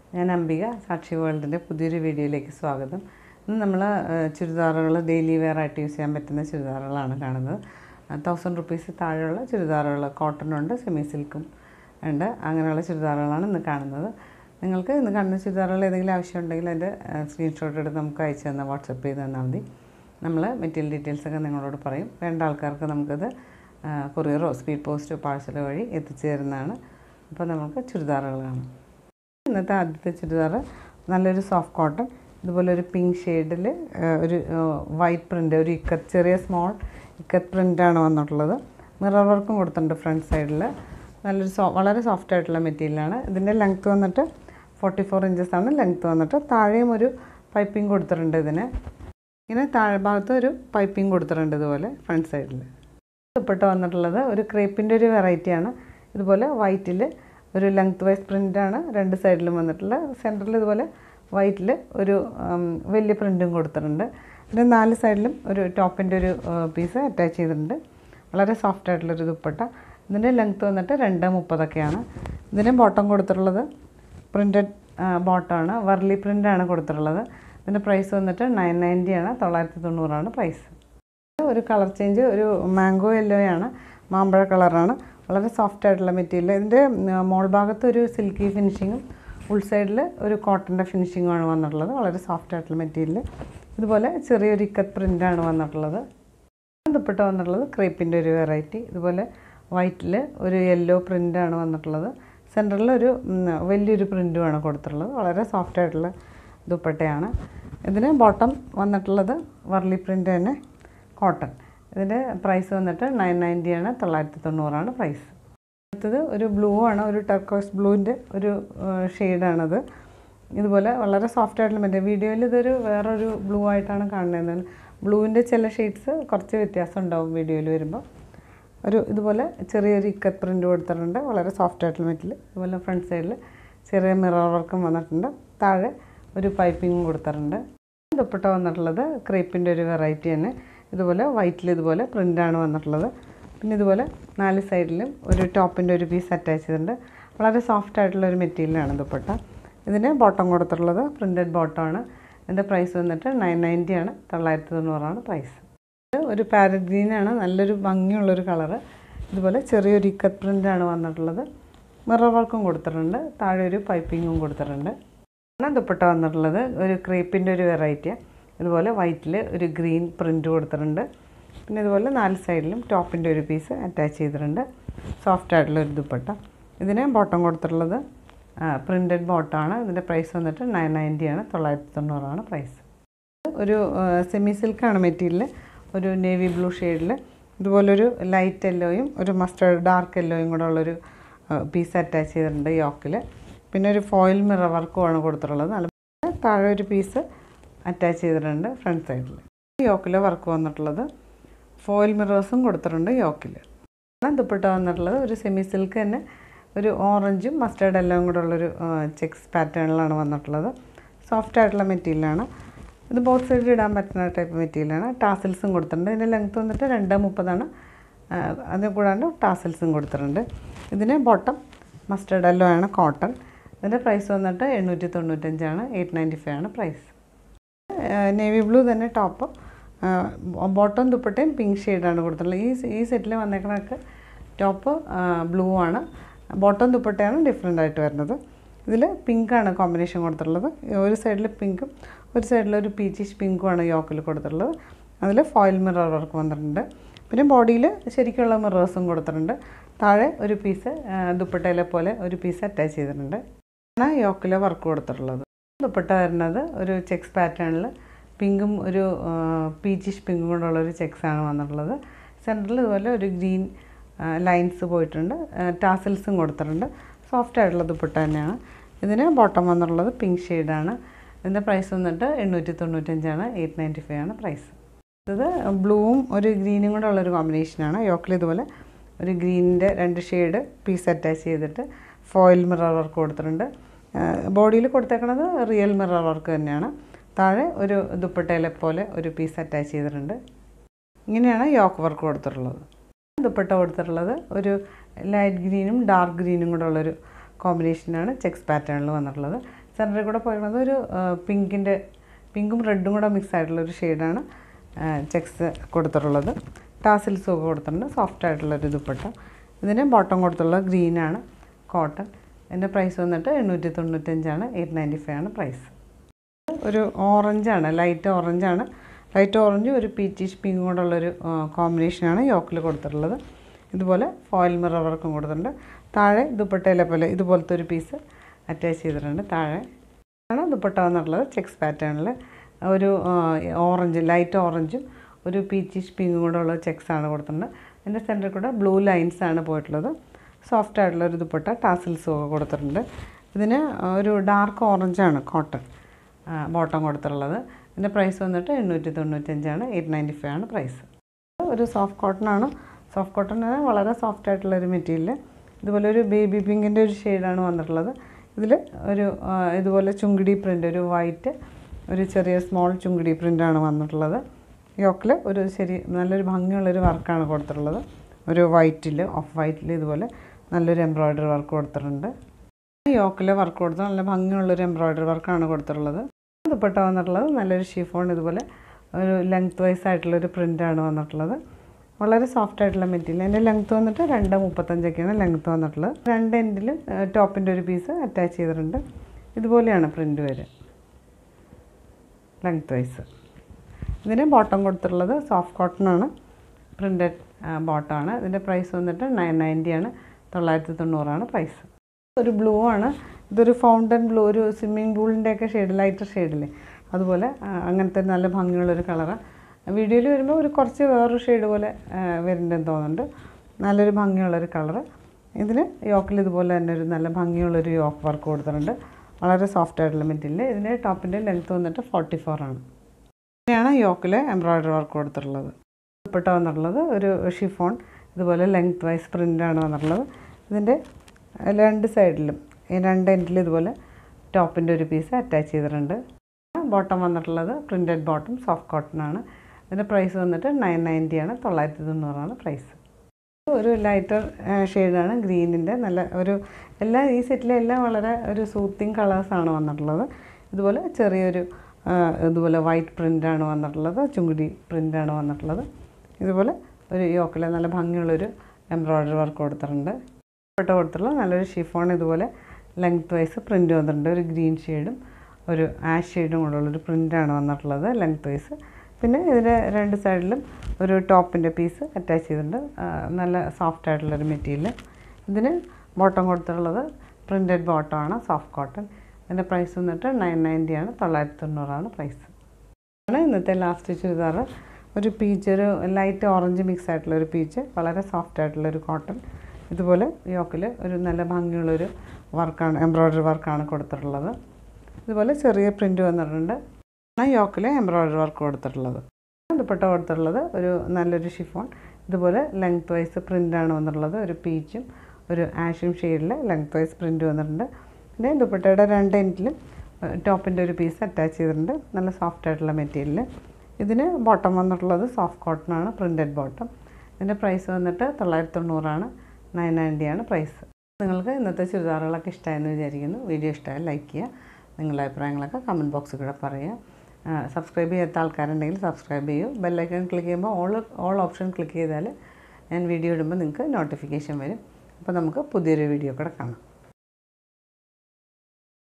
ഞാൻ അംബിക സാക്ഷി വേൾഡിൻ്റെ പുതിയൊരു വീഡിയോയിലേക്ക് സ്വാഗതം ഇന്ന് നമ്മൾ ചുരിദാറുകൾ ഡെയിലി വെയർ ആയിട്ട് യൂസ് ചെയ്യാൻ പറ്റുന്ന ചുരിദാറുകളാണ് കാണുന്നത് തൗസൻഡ് റുപ്പീസ് താഴെയുള്ള ചുരിദാറുകൾ കോട്ടണുണ്ട് സെമി സിൽക്കും ഉണ്ട് അങ്ങനെയുള്ള ചുരിദാറുകളാണ് ഇന്ന് കാണുന്നത് നിങ്ങൾക്ക് ഇന്ന് കാണുന്ന ചുരിദാറുകൾ ഏതെങ്കിലും ആവശ്യമുണ്ടെങ്കിൽ അതിൻ്റെ സ്ക്രീൻഷോട്ട് എടുത്ത് നമുക്ക് അയച്ചു തന്നാൽ വാട്സപ്പ് ചെയ്ത് തന്നാൽ മതി നമ്മൾ മെറ്റീരിയൽ ഡീറ്റെയിൽസൊക്കെ നിങ്ങളോട് പറയും വേണ്ട ആൾക്കാർക്ക് നമുക്കത് കൊറിയറോ സ്പീഡ് പോസ്റ്റോ പാഴ്സലോ വഴി എത്തിച്ചു തരുന്നതാണ് അപ്പോൾ നമുക്ക് ചുരിദാറുകൾ കാണാം ഇന്നത്തെ ആദ്യത്തെ ചുരിദാർ നല്ലൊരു സോഫ്റ്റ് കോട്ടൺ ഇതുപോലെ ഒരു പിങ്ക് ഷെയ്ഡിൽ ഒരു വൈറ്റ് പ്രിൻ്റ് ഒരു ഇക്കത്ത് ചെറിയ സ്മോൾ ഇക്കത്ത് പ്രിൻ്റാണ് വന്നിട്ടുള്ളത് മിറർ വർക്കും കൊടുത്തിട്ടുണ്ട് ഫ്രണ്ട് സൈഡിൽ നല്ലൊരു സോ വളരെ സോഫ്റ്റ് ആയിട്ടുള്ള മെറ്റീരിയലാണ് ഇതിൻ്റെ ലെങ്ത്ത് വന്നിട്ട് ഫോർട്ടി ഫോർ ഇഞ്ചസ് ആണ് ലെങ്ത്ത് വന്നിട്ട് താഴെയും ഒരു പൈപ്പിംഗ് കൊടുത്തിട്ടുണ്ട് ഇതിന് ഇങ്ങനെ താഴെ ഭാഗത്ത് ഒരു പൈപ്പിംഗ് കൊടുത്തിട്ടുണ്ട് ഇതുപോലെ ഫ്രണ്ട് സൈഡിൽ ദുപ്പട്ട വന്നിട്ടുള്ളത് ഒരു ക്രേപ്പിൻ്റെ ഒരു വെറൈറ്റിയാണ് ഇതുപോലെ വൈറ്റിൽ ഒരു ലെങ്ത് വൈസ് പ്രിൻ്റാണ് രണ്ട് സൈഡിലും വന്നിട്ടുള്ള സെൻറ്ററിൽ ഇതുപോലെ വൈറ്റിൽ ഒരു വലിയ പ്രിൻറ്റും കൊടുത്തിട്ടുണ്ട് പിന്നെ നാല് സൈഡിലും ഒരു ടോപ്പിൻ്റെ ഒരു പീസ് അറ്റാച്ച് ചെയ്തിട്ടുണ്ട് വളരെ സോഫ്റ്റ് ആയിട്ടുള്ളൊരു ദുപ്പട്ട ഇതിൻ്റെ ലെങ്ത്ത് വന്നിട്ട് രണ്ട് മുപ്പതൊക്കെയാണ് ഇതിന് ബോട്ടം കൊടുത്തിട്ടുള്ളത് പ്രിൻറ്റഡ് ബോട്ടമാണ് വർലി പ്രിൻ്റാണ് കൊടുത്തിട്ടുള്ളത് ഇതിൻ്റെ പ്രൈസ് വന്നിട്ട് നയൻ നയൻറ്റിയാണ് തൊള്ളായിരത്തി തൊണ്ണൂറാണ് പ്രൈസ് ഒരു കളർ ചേഞ്ച് ഒരു മാംഗോ യെല്ലോയാണ് മാമ്പഴ കളറാണ് വളരെ സോഫ്റ്റ് ആയിട്ടുള്ള മെറ്റീരിയൽ ഇതിൻ്റെ മോൾ ഭാഗത്ത് ഒരു സിൽക്കി ഫിനിഷിങ്ങും ഉൾ സൈഡിൽ ഒരു കോട്ടൻ്റെ ഫിനിഷിങ്ങുമാണ് വന്നിട്ടുള്ളത് വളരെ സോഫ്റ്റ് ആയിട്ടുള്ള മെറ്റീരിയൽ ഇതുപോലെ ചെറിയൊരു ഇക്കത്ത് പ്രിൻ്റാണ് വന്നിട്ടുള്ളത് ദുപ്പട്ട വന്നിട്ടുള്ളത് ക്രേപ്പിൻ്റെ ഒരു വെറൈറ്റി ഇതുപോലെ വൈറ്റിൽ ഒരു യെല്ലോ പ്രിൻ്റാണ് വന്നിട്ടുള്ളത് സെൻറ്ററിൽ ഒരു വലിയൊരു പ്രിൻറ്റുമാണ് കൊടുത്തിട്ടുള്ളത് വളരെ സോഫ്റ്റ് ആയിട്ടുള്ള ദുപ്പട്ടയാണ് ഇതിന് ബോട്ടം വന്നിട്ടുള്ളത് വർലി പ്രിൻ്റ് തന്നെ കോട്ടൺ ഇതിൻ്റെ പ്രൈസ് വന്നിട്ട് നയൻ നയൻറ്റിയാണ് തൊള്ളായിരത്തി തൊണ്ണൂറാണ് പ്രൈസ് അടുത്തത് ഒരു ബ്ലൂ ആണ് ഒരു ടർക്കോസ് ബ്ലൂവിൻ്റെ ഒരു ഷെയ്ഡാണത് ഇതുപോലെ വളരെ സോഫ്റ്റ് ആയിട്ടുള്ള മറ്റേ വീഡിയോയിൽ ഇതൊരു വേറൊരു ബ്ലൂ ആയിട്ടാണ് കാണുന്നത് ബ്ലൂവിൻ്റെ ചില ഷെയ്ഡ്സ് കുറച്ച് വ്യത്യാസം ഉണ്ടാവും വീഡിയോയിൽ വരുമ്പോൾ ഒരു ഇതുപോലെ ചെറിയൊരു ഇക്കത്ത് പ്രിൻ്റ് കൊടുത്തിട്ടുണ്ട് വളരെ സോഫ്റ്റ് ആയിട്ടുള്ള മെറ്റീരിയൽ ഇതുപോലെ ഫ്രണ്ട് സൈഡിൽ ചെറിയ മിറർ വർക്കും വന്നിട്ടുണ്ട് താഴെ ഒരു പൈപ്പിങ്ങും കൊടുത്തിട്ടുണ്ട് ദുപ്പട്ട വന്നിട്ടുള്ളത് ക്രേപ്പിൻ്റെ ഒരു വെറൈറ്റി തന്നെ ഇതുപോലെ വൈറ്റിൽ ഇതുപോലെ പ്രിൻ്റാണ് വന്നിട്ടുള്ളത് പിന്നെ ഇതുപോലെ നാല് സൈഡിലും ഒരു ടോപ്പിൻ്റെ ഒരു പീസ് അറ്റാച്ച് ചെയ്തിട്ടുണ്ട് വളരെ സോഫ്റ്റ് ആയിട്ടുള്ള ഒരു മെറ്റീരിയലാണ് ദുപ്പട്ട ഇതിന് ബോട്ടം കൊടുത്തിട്ടുള്ളത് പ്രിൻറ്റഡ് ബോട്ടമാണ് ഇതിൻ്റെ പ്രൈസ് വന്നിട്ട് നയൻ നയൻറ്റിയാണ് തൊള്ളായിരത്തി തൊണ്ണൂറാണ് പ്രൈസ് ഒരു പാരറ്റ് ഗ്രീനാണ് നല്ലൊരു ഭംഗിയുള്ളൊരു കളറ് ഇതുപോലെ ചെറിയൊരു ഇക്കത്ത് പ്രിൻ്റാണ് വന്നിട്ടുള്ളത് മിറർ വർക്കും കൊടുത്തിട്ടുണ്ട് താഴെ ഒരു പൈപ്പിങ്ങും കൊടുത്തിട്ടുണ്ട് ദുപ്പട്ട വന്നിട്ടുള്ളത് ഒരു ക്രേപ്പിൻ്റെ ഒരു വെറൈറ്റിയാണ് ഇതുപോലെ വൈറ്റിൽ ഒരു ഗ്രീൻ പ്രിൻറ്റ് കൊടുത്തിട്ടുണ്ട് പിന്നെ ഇതുപോലെ നാല് സൈഡിലും ടോപ്പിൻ്റെ ഒരു പീസ് അറ്റാച്ച് ചെയ്തിട്ടുണ്ട് സോഫ്റ്റ് ആയിട്ടുള്ള ഒരു ദുപ്പട്ട ഇതിന് ബോട്ടം കൊടുത്തിട്ടുള്ളത് പ്രിൻറ്റഡ് ബോട്ടമാണ് ഇതിൻ്റെ പ്രൈസ് വന്നിട്ട് നയൻ നയൻറ്റിയാണ് തൊള്ളായിരത്തി തൊണ്ണൂറാണ് പ്രൈസ് ഒരു സെമി സിൽക്കാണ് മെറ്റീരിയൽ ഒരു നേവി ബ്ലൂ ഷെയ്ഡിൽ ഇതുപോലൊരു ലൈറ്റ് യെല്ലോയും ഒരു മസ്റ്റേർഡ് ഡാർക്ക് യെല്ലോയും കൂടെ ഉള്ളൊരു പീസ് അറ്റാച്ച് ചെയ്തിട്ടുണ്ട് യോക്കിൽ പിന്നെ ഒരു ഫോയിൽ മിറർ വർക്കുമാണ് കൊടുത്തിട്ടുള്ളത് നല്ല താഴെ ഒരു പീസ് അറ്റാച്ച് ചെയ്തിട്ടുണ്ട് ഫ്രണ്ട് സൈഡിൽ യോക്കിൽ വർക്ക് വന്നിട്ടുള്ളത് ഫോയിൽ മിറേഴ്സും കൊടുത്തിട്ടുണ്ട് യോക്കിൽ ദുപ്പട്ട വന്നിട്ടുള്ളത് ഒരു സെമി സിൽക്ക് തന്നെ ഒരു ഓറഞ്ചും മസ്റ്റേർഡ് എല്ലാം കൂടെ ഉള്ളൊരു ചെക്സ് പാറ്റേണിലാണ് വന്നിട്ടുള്ളത് സോഫ്റ്റ് ആയിട്ടുള്ള മെറ്റീരിയലാണ് ഇത് ബോത്ത് സൈഡിൽ ഇടാൻ പറ്റുന്ന ടൈപ്പ് മെറ്റീരിയലാണ് ടാസിൽസും കൊടുത്തിട്ടുണ്ട് ഇതിൻ്റെ ലെങ്ത്ത് വന്നിട്ട് രണ്ട് മുപ്പതാണ് അതിന് കൂടാണ്ട് ടാസിൽസും കൊടുത്തിട്ടുണ്ട് ഇതിന് ബോട്ടം മസ്റ്റേർഡ് എല്ലോ ആണ് കോട്ടൺ ഇതിൻ്റെ പ്രൈസ് വന്നിട്ട് എണ്ണൂറ്റി തൊണ്ണൂറ്റഞ്ചാണ് എയ്റ്റ് നയൻറ്റി ഫൈവ് ആണ് പ്രൈസ് നേവി ബ്ലൂ തന്നെ ടോപ്പ് ബോട്ടം ദുപ്പട്ടയും പിങ്ക് ഷെയ്ഡാണ് കൊടുത്തിട്ടുള്ളത് ഈ ഈ സെറ്റിൽ വന്നേക്കണൊക്കെ ടോപ്പ് ബ്ലൂ ആണ് ബോട്ടം ദുപ്പട്ടയാണ് ഡിഫറെൻ്റ് ആയിട്ട് വരുന്നത് ഇതിൽ പിങ്കാണ് കോമ്പിനേഷൻ കൊടുത്തിട്ടുള്ളത് ഒരു സൈഡിൽ പിങ്കും ഒരു സൈഡിൽ ഒരു പീച്ചിഷ് പിങ്കുമാണ് യോക്കിൽ കൊടുത്തിട്ടുള്ളത് അതിൽ ഫോയിൽ മിറർ വർക്ക് വന്നിട്ടുണ്ട് പിന്നെ ബോഡിയിൽ ശരിക്കുള്ള മിറേഴ്സും കൊടുത്തിട്ടുണ്ട് താഴെ ഒരു പീസ് ദുപ്പട്ടയിലെ പോലെ ഒരു പീസ് അറ്റാച്ച് ചെയ്തിട്ടുണ്ട് ആണ് യോക്കിൽ വർക്ക് കൊടുത്തിട്ടുള്ളത് ദുപ്പട്ട വരുന്നത് ഒരു ചെക്സ് പാറ്റേണിൽ പിങ്കും ഒരു പീച്ചിഷ് പിങ്കും കൊണ്ടുള്ള ഒരു ചെക്സാണ് വന്നിട്ടുള്ളത് സെൻറ്ററിൽ ഇതുപോലെ ഒരു ഗ്രീൻ ലൈൻസ് പോയിട്ടുണ്ട് ടാസിൽസും കൊടുത്തിട്ടുണ്ട് സോഫ്റ്റ് ആയിട്ടുള്ള ദുപ്പട്ട തന്നെയാണ് ഇതിന് ബോട്ടം വന്നിട്ടുള്ളത് പിങ്ക് ഷെയ്ഡാണ് ഇതിൻ്റെ പ്രൈസ് വന്നിട്ട് എണ്ണൂറ്റി തൊണ്ണൂറ്റഞ്ചാണ് എയ്റ്റ് നയൻറ്റി ഫൈവ് ആണ് പ്രൈസ് ഇത് ബ്ലൂവും ഒരു ഗ്രീനും കൂടെ ഉള്ളൊരു കോമ്പിനേഷനാണ് യോക്കിൽ ഇതുപോലെ ഒരു ഗ്രീനിൻ്റെ രണ്ട് ഷെയ്ഡ് പീസ് അറ്റാച്ച് ചെയ്തിട്ട് ഫോയിൽ മിറർ വർക്ക് കൊടുത്തിട്ടുണ്ട് ബോഡിയിൽ കൊടുത്തേക്കണത് റിയൽ മിറർ വർക്ക് തന്നെയാണ് താഴെ ഒരു ദുപ്പട്ടയിലെ പോലെ ഒരു പീസ് അറ്റാച്ച് ചെയ്തിട്ടുണ്ട് ഇങ്ങനെയാണ് യോക്ക് വർക്ക് കൊടുത്തിട്ടുള്ളത് ദുപ്പട്ട കൊടുത്തിട്ടുള്ളത് ഒരു ലൈറ്റ് ഗ്രീനും ഡാർക്ക് ഗ്രീനും കൂടെ ഉള്ളൊരു കോമ്പിനേഷനാണ് ചെക്സ് പാറ്റേണിൽ വന്നിട്ടുള്ളത് സെൻറ്ററിൽ കൂടെ പോയിരുന്നത് ഒരു പിങ്കിൻ്റെ പിങ്കും റെഡും കൂടെ മിക്സ് ആയിട്ടുള്ള ഒരു ഷെയ്ഡാണ് ചെക്സ് കൊടുത്തിട്ടുള്ളത് ടാസിൽസും ഒക്കെ കൊടുത്തിട്ടുണ്ട് സോഫ്റ്റ് ആയിട്ടുള്ളൊരു ദുപ്പട്ട ഇതിന് ബോട്ടം കൊടുത്തുള്ള ഗ്രീനാണ് കോട്ടൺ ഇതിൻ്റെ പ്രൈസ് വന്നിട്ട് എണ്ണൂറ്റി തൊണ്ണൂറ്റഞ്ചാണ് എയ്റ്റ് നയൻറ്റി ഫൈവ് ആണ് പ്രൈസ് ഒരു ഓറഞ്ചാണ് ലൈറ്റ് ഓറഞ്ചാണ് ലൈറ്റ് ഓറഞ്ചും ഒരു പീച്ചിഷ് പിങ്കും കൂടെയുള്ളൊരു കോമ്പിനേഷനാണ് യോക്കിൽ കൊടുത്തിട്ടുള്ളത് ഇതുപോലെ ഫോയിൽ മിറർ വർക്കും കൊടുത്തിട്ടുണ്ട് താഴെ ദുപ്പട്ടയിലെ പോലെ ഇതുപോലത്തെ ഒരു പീസ് അറ്റാച്ച് ചെയ്തിട്ടുണ്ട് താഴെ ആണ് ദുപ്പട്ട എന്നുള്ളത് ചെക്സ് പാറ്റേണിൽ ഒരു ഓറഞ്ച് ലൈറ്റ് ഓറഞ്ചും ഒരു പീച്ചിഷ് പിങ്കും കൂടെ ഉള്ള ചെക്സ് ആണ് കൊടുത്തിട്ടുണ്ട് അതിൻ്റെ സെൻറ്ററിൽ കൂടെ ബ്ലൂ ലൈൻസ് ആണ് പോയിട്ടുള്ളത് സോഫ്റ്റ് ആയിട്ടുള്ള ഒരു ദുപ്പട്ട ടാസിൽസും ഒക്കെ കൊടുത്തിട്ടുണ്ട് ഇതിന് ഒരു ഡാർക്ക് ഓറഞ്ചാണ് കോട്ടൺ ബോട്ടം കൊടുത്തിട്ടുള്ളത് ഇതിൻ്റെ പ്രൈസ് വന്നിട്ട് എണ്ണൂറ്റി തൊണ്ണൂറ്റഞ്ചാണ് എയ്റ്റ് നയൻറ്റി ഫൈവ് ആണ് പ്രൈസ് ഒരു സോഫ്റ്റ് കോട്ടൺ ആണ് സോഫ്റ്റ് കോട്ടൺ വളരെ സോഫ്റ്റ് ആയിട്ടുള്ള ഒരു മെറ്റീരിയൽ ഇതുപോലെ ഒരു ബേബി പിങ്കിൻ്റെ ഒരു ഷെയ്ഡാണ് വന്നിട്ടുള്ളത് ഇതിൽ ഒരു ആ, ഇതുപോലെ ചുങ്കിടി പ്രിൻ്റ് ഒരു വൈറ്റ് ഒരു ചെറിയ സ്മോൾ ചുങ്കിടി പ്രിൻ്റാണ് വന്നിട്ടുള്ളത് യോക്കിൽ ഒരു ശരി നല്ലൊരു ഭംഗിയുള്ളൊരു വർക്കാണ് കൊടുത്തിട്ടുള്ളത് ഒരു വൈറ്റിൽ ഓഫ് വൈറ്റിൽ ഇതുപോലെ നല്ലൊരു എംബ്രോയ്ഡറി വർക്ക് കൊടുത്തിട്ടുണ്ട് യോക്കിൽ വർക്ക് കൊടുത്ത് നല്ല ഭംഗിയുള്ളൊരു എംബ്രോയ്ഡറി വർക്കാണ് കൊടുത്തിട്ടുള്ളത് ദുപ്പട്ട വന്നിട്ടുള്ളത് നല്ലൊരു ഷിഫോൺ ഇതുപോലെ ഒരു ലെങ്ത് വൈസ് ആയിട്ടുള്ളൊരു പ്രിൻ്റാണ് വന്നിട്ടുള്ളത് വളരെ സോഫ്റ്റ് ആയിട്ടുള്ള മെറ്റീരിയൽ അതിൻ്റെ ലെങ്ത് വന്നിട്ട് രണ്ട് മുപ്പത്തഞ്ചൊക്കെയാണ് ലെങ്ത് വന്നിട്ടുള്ളത് രണ്ട് എൻഡിലും ടോപ്പിൻ്റെ ഒരു പീസ് അറ്റാച്ച് ചെയ്തിട്ടുണ്ട് ഇതുപോലെയാണ് പ്രിൻ്റ് വരിക ലെങ്ത് വൈസ് ഇതിന് ബോട്ടം കൊടുത്തിട്ടുള്ളത് സോഫ്റ്റ് കോട്ടൺ ആണ് പ്രിൻറ്റഡ് ബോട്ടമാണ് ഇതിൻ്റെ പ്രൈസ് വന്നിട്ട് നയൻ നയൻറ്റി ആണ് തൊള്ളായിരത്തി തൊണ്ണൂറാണ് പ്രൈസ് ഒരു ബ്ലൂ ആണ് ഇതൊരു ഫൗണ്ടൻ ബ്ലൂ ഒരു സ്വിമ്മിംഗ് പൂളിൻ്റെയൊക്കെ ഷെയ്ഡ് ലൈറ്റർ ഷെയ്ഡില്ലേ അതുപോലെ ആ, അങ്ങനത്തെ നല്ല ഭംഗിയുള്ളൊരു കളറാണ് വീഡിയോയിൽ വരുമ്പോൾ ഒരു കുറച്ച് വേറൊരു ഷെയ്ഡ് പോലെ ആ, വരുന്നുണ്ടെന്ന് തോന്നുന്നുണ്ട് നല്ലൊരു ഭംഗിയുള്ളൊരു കളറ് ഇതിന് യോക്കിൽ ഇതുപോലെ തന്നെ ഒരു നല്ല ഭംഗിയുള്ളൊരു യോക്ക് വർക്ക് കൊടുത്തിട്ടുണ്ട് വളരെ സോഫ്റ്റ് ആയിട്ടുള്ള മെറ്റീരിയൽ ഇതിൻ്റെ ടോപ്പിൻ്റെ ലെങ്ത്ത് വന്നിട്ട് ഫോർട്ടി ഫോർ ആണ് ഇങ്ങനെയാണ് യോക്കിൽ എംബ്രോയ്ഡറി വർക്ക് കൊടുത്തിട്ടുള്ളത് ദുപ്പട്ട വന്നിട്ടുള്ളത് ഒരു ഷിഫോൺ ഇതുപോലെ ലെങ്ത് വൈസ് പ്രിൻ്റാണ് വന്നിട്ടുള്ളത് ഇതിൻ്റെ രണ്ട് സൈഡിലും ഈ രണ്ട് എൻഡിലും ഇതുപോലെ ടോപ്പിൻ്റെ ഒരു പീസ് അറ്റാച്ച് ചെയ്തിട്ടുണ്ട് ബോട്ടം വന്നിട്ടുള്ളത് പ്രിൻറ്റഡ് ബോട്ടം സോഫ്റ്റ് കോട്ടൺ ആണ് ഇതിൻ്റെ പ്രൈസ് വന്നിട്ട് നയൻ നയൻറ്റി ആണ് തൊള്ളായിരത്തി തൊണ്ണൂറാണ് പ്രൈസ് ഒരു ലൈറ്റർ ഷെയ്ഡാണ് ഗ്രീനിൻ്റെ നല്ല ഒരു എല്ലാ ഈ സെറ്റിലെ എല്ലാം വളരെ ഒരു സൂത്തിങ് കളേഴ്സാണ് വന്നിട്ടുള്ളത് ഇതുപോലെ ചെറിയൊരു ആ, ഇതുപോലെ വൈറ്റ് പ്രിൻ്റാണ് വന്നിട്ടുള്ളത് ചുങ്കുടി പ്രിൻ്റാണ് വന്നിട്ടുള്ളത് ഇതുപോലെ ഒരു യോക്കിൽ നല്ല ഭംഗിയുള്ളൊരു എംബ്രോയ്ഡറി വർക്ക് കൊടുത്തിട്ടുണ്ട് ഫോട്ടോ കൊടുത്തിട്ടുള്ള നല്ലൊരു ഷിഫോൺ ഇതുപോലെ ലെങ്ത് വൈസ് പ്രിൻ്റ് വന്നിട്ടുണ്ട് ഒരു ഗ്രീൻ ഷെയ്ഡും ഒരു ആഷ് ഷെയ്ഡും കൂടെ ഉള്ളൊരു പ്രിൻ്റാണ് വന്നിട്ടുള്ളത് ലെങ്ത് വൈസ് പിന്നെ ഇതിൻ്റെ രണ്ട് സൈഡിലും ഒരു ടോപ്പിൻ്റെ പീസ് അറ്റാച്ച് ചെയ്തിട്ടുണ്ട് ആ, നല്ല സോഫ്റ്റ് ആയിട്ടുള്ളൊരു മെറ്റീരിയൽ ഇതിന് ബോട്ടം കൊടുത്തിട്ടുള്ളത് പ്രിൻറ്റഡ് ബോട്ടമാണ് സോഫ്റ്റ് കോട്ടൺ ഇതിൻ്റെ പ്രൈസ് വന്നിട്ട് നയൻ നയൻറ്റി ആണ് തൊള്ളായിരത്തി തൊണ്ണൂറാണ് പ്രൈസ് ആണ് ഇന്നത്തെ ലാസ്റ്റ് ചുരിദാർ ഒരു പീച്ച് ഒരു ലൈറ്റ് ഓറഞ്ച് മിക്സ് ആയിട്ടുള്ള ഒരു പീച്ച് വളരെ സോഫ്റ്റ് ആയിട്ടുള്ള ഒരു കോട്ടൺ ഇതുപോലെ യോക്കിൽ ഒരു നല്ല ഭംഗിയുള്ളൊരു വർക്കാണ് എംബ്രോയ്ഡറി വർക്കാണ് കൊടുത്തിട്ടുള്ളത് ഇതുപോലെ ചെറിയ പ്രിൻ്റ് വന്നിട്ടുണ്ട് യോക്കിൽ എംബ്രോയ്ഡറി വർക്ക് കൊടുത്തിട്ടുള്ളത് ദുപ്പട്ട കൊടുത്തിട്ടുള്ളത് ഒരു നല്ലൊരു ഷിഫോൺ ഇതുപോലെ ലെങ്ത് വൈസ് പ്രിൻ്റാണ് വന്നിട്ടുള്ളത് ഒരു പീച്ചും ഒരു ആഷും ഷെയ്ഡിൽ ലെങ്ത് വൈസ് പ്രിൻ്റ് വന്നിട്ടുണ്ട് പിന്നെ ദുപ്പട്ടയുടെ രണ്ട് എൻഡിലും ടോപ്പിൻ്റെ ഒരു പീസ് അറ്റാച്ച് ചെയ്തിട്ടുണ്ട് നല്ല സോഫ്റ്റ് ആയിട്ടുള്ള മെറ്റീരിയൽ ഇതിന് ബോട്ടം വന്നിട്ടുള്ളത് സോഫ്റ്റ് കോട്ടൺ ആണ് പ്രിൻറ്റഡ് ബോട്ടം ഇതിൻ്റെ പ്രൈസ് വന്നിട്ട് തൊള്ളായിരത്തി തൊണ്ണൂറാണ് നയൻ നയൻറ്റി ആണ് പ്രൈസ് നിങ്ങൾക്ക് ഇന്നത്തെ ചുരിദാറുകളൊക്കെ ഇഷ്ടമായെന്ന് വിചാരിക്കുന്നു വീഡിയോ ഇഷ്ടമായി ലൈക്ക് ചെയ്യുക നിങ്ങളുടെ അഭിപ്രായങ്ങളൊക്കെ കമൻറ്റ് ബോക്സിൽ കൂടെ പറയുക സബ്സ്ക്രൈബ് ചെയ്യാത്ത ആൾക്കാരുണ്ടെങ്കിൽ സബ്സ്ക്രൈബ് ചെയ്യൂ ബെല്ലൈക്കൺ ക്ലിക്ക് ചെയ്യുമ്പോൾ ഓൾ ഓൾ ഓപ്ഷൻ ക്ലിക്ക് ചെയ്താൽ ഞാൻ വീഡിയോ ഇടുമ്പോൾ നിങ്ങൾക്ക് നോട്ടിഫിക്കേഷൻ വരും അപ്പോൾ നമുക്ക് പുതിയൊരു വീഡിയോ കൂടെ കാണാം